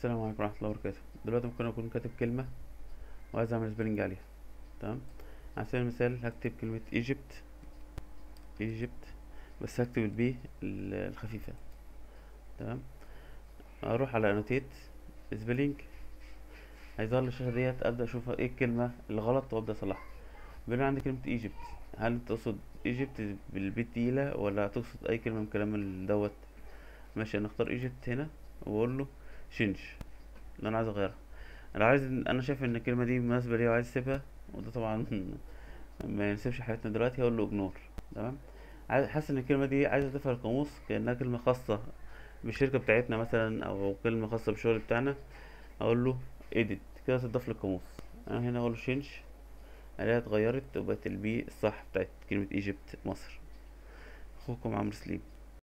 السلام عليكم ورحمة الله وبركاته دلوقتي ممكن أكون كاتب كلمة وعايز أعمل سبيلنج عليها تمام على سبيل المثال هكتب كلمة ايجيبت ايجيبت بس هكتب البي ال- الخفيفة تمام أروح على انوتيت سبيلنج هيظهر لي الشاشة ديت أبدأ أشوف ايه الكلمة الغلط وأبدأ أصلحها بيقول لي عندي كلمة ايجيبت هل انت تقصد ايجيبت بالبي التقيلة ولا تقصد أي كلمة من كلام ال- دوت ماشي أنا اختار ايجيبت هنا وأقول له شنج اللي أنا عايز أغيرها لو عايز انا شايف ان الكلمه دي مناسبه ليا وعايز اسيبها وده طبعا ما يناسبش حياتنا دلوقتي هقول له اجنور تمام عايز حاسس ان الكلمه دي عايز اضيفها للقاموس كانها كلمه خاصه بالشركه بتاعتنا مثلا او كلمه خاصه بالشغل بتاعنا اقول له edit كده تضاف للقاموس انا هنا اقول له change الاقيها اتغيرت وبقت البي الصح بتاعت كلمه ايجيبت مصر اخوكم عمرو سليم